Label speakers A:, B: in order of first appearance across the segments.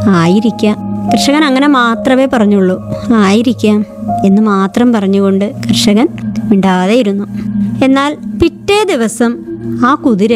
A: ആയിരിക്കാം കർഷകൻ അങ്ങനെ മാത്രമേ പറഞ്ഞുള്ളൂ ആയിരിക്കാം എന്ന് മാത്രം പറഞ്ഞുകൊണ്ട് കർഷകൻ മിണ്ടാതെ ഇരുന്നു എന്നാൽ പിറ്റേ ദിവസം ആ കുതിര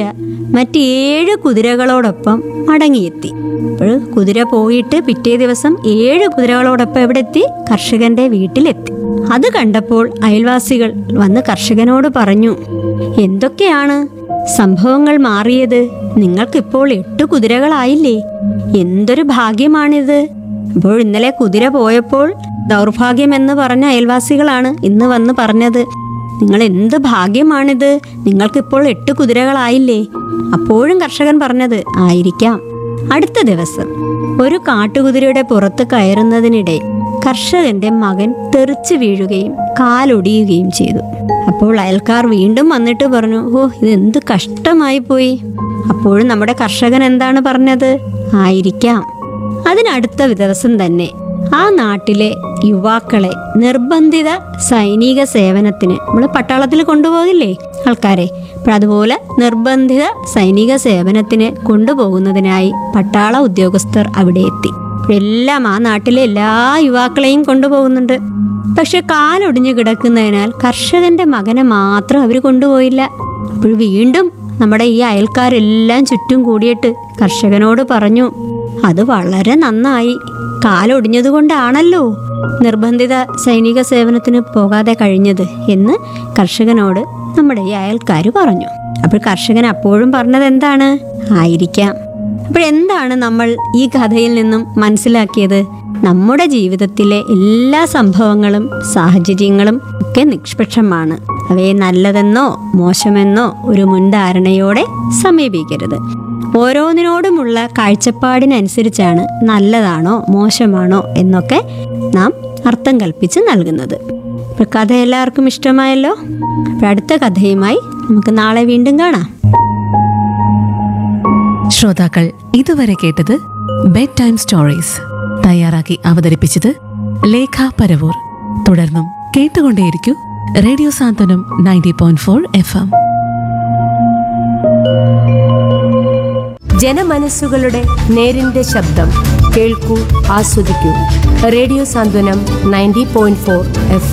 A: മറ്റേഴ് കുതിരകളോടൊപ്പം മടങ്ങിയെത്തി അപ്പോൾ കുതിര പോയിട്ട് പിറ്റേ ദിവസം ഏഴ് കുതിരകളോടൊപ്പം എവിടെ എത്തി കർഷകന്റെ വീട്ടിലെത്തി അത് കണ്ടപ്പോൾ അയൽവാസികൾ വന്ന് കർഷകനോട് പറഞ്ഞു എന്തൊക്കെയാണ് സംഭവങ്ങൾ മാറിയത് നിങ്ങൾക്കിപ്പോൾ എട്ട് കുതിരകളായില്ലേ എന്തൊരു ഭാഗ്യമാണിത് അപ്പോൾ ഇന്നലെ കുതിര പോയപ്പോൾ ദൗർഭാഗ്യമെന്ന് പറഞ്ഞ അയൽവാസികളാണ് ഇന്ന് വന്ന് പറഞ്ഞത് നിങ്ങൾ എന്ത് ഭാഗ്യമാണിത് നിങ്ങൾക്കിപ്പോൾ എട്ട് കുതിരകളായില്ലേ അപ്പോഴും കർഷകൻ പറഞ്ഞത് ആയിരിക്കാം അടുത്ത ദിവസം ഒരു കാട്ടുകുതിരയുടെ പുറത്ത് കയറുന്നതിനിടെ കർഷകന്റെ മകൻ തെറിച്ചു വീഴുകയും കാലൊടിയുകയും ചെയ്തു അപ്പോൾ അയൽക്കാർ വീണ്ടും വന്നിട്ട് പറഞ്ഞു ഓ ഇത് എന്ത് കഷ്ടമായി പോയി അപ്പോഴും നമ്മുടെ കർഷകൻ എന്താണ് പറഞ്ഞത് ആയിരിക്കാം അതിനടുത്ത ദിവസം തന്നെ ആ നാട്ടിലെ യുവാക്കളെ നിർബന്ധിത സൈനിക സേവനത്തിന് നമ്മൾ പട്ടാളത്തിൽ കൊണ്ടുപോകില്ലേ ആൾക്കാരെ അപ്പോൾ അതുപോലെ നിർബന്ധിത സൈനിക സേവനത്തിന് കൊണ്ടുപോകുന്നതിനായി പട്ടാള ഉദ്യോഗസ്ഥർ അവിടെ എത്തി എല്ലാം ആ നാട്ടിലെ എല്ലാ യുവാക്കളെയും കൊണ്ടുപോകുന്നുണ്ട് പക്ഷെ കാലൊടിഞ്ഞു കിടക്കുന്നതിനാൽ കർഷകന്റെ മകനെ മാത്രം അവർ കൊണ്ടുപോയില്ല അപ്പോൾ വീണ്ടും നമ്മുടെ ഈ അയൽക്കാരെല്ലാം ചുറ്റും കൂടിയിട്ട് കർഷകനോട് പറഞ്ഞു അത് വളരെ നന്നായി കാലൊടിഞ്ഞതുകൊണ്ടാണല്ലോ നിർബന്ധിത സൈനിക സേവനത്തിന് പോകാതെ കഴിഞ്ഞത് എന്ന് കർഷകനോട് നമ്മുടെ ഈ അയൽക്കാർ പറഞ്ഞു അപ്പോൾ കർഷകൻ അപ്പോഴും പറഞ്ഞത് എന്താണ് ആയിരിക്കാം അപ്പോൾ എന്താണ് നമ്മൾ ഈ കഥയിൽ നിന്നും മനസ്സിലാക്കിയത് നമ്മുടെ ജീവിതത്തിലെ എല്ലാ സംഭവങ്ങളും സാഹചര്യങ്ങളും ഒക്കെ നിഷ്പക്ഷമാണ് അവയെ നല്ലതെന്നോ മോശമെന്നോ ഒരു മുൻധാരണയോടെ സമീപിക്കരുത് ഓരോന്നിനോടുമുള്ള കാഴ്ചപ്പാടിനനുസരിച്ചാണ് നല്ലതാണോ മോശമാണോ എന്നൊക്കെ നാം അർത്ഥം കൽപ്പിച്ച് നൽകുന്നത് അപ്പോൾ കഥ എല്ലാവർക്കും ഇഷ്ടമായല്ലോ അപ്പോൾ അടുത്ത കഥയുമായി നമുക്ക് നാളെ വീണ്ടും കാണാം
B: ശ്രോതാക്കൾ ഇതുവരെ കേട്ടത് ബെഡ് ടൈം സ്റ്റോറീസ് തയ്യാറാക്കി അവതരിപ്പിച്ചത് ലേഖ പരവൂർ തുടർന്നും കേട്ടുകൊണ്ടേയിരിക്കൂ radio Santhwanam ninety point four F M
C: ജനമനസ്സുകളുടെ നേരിന്റെ ശബ്ദം കേൾക്കൂ ആസ്വദിക്കൂ radio Santhwanam ninety point four F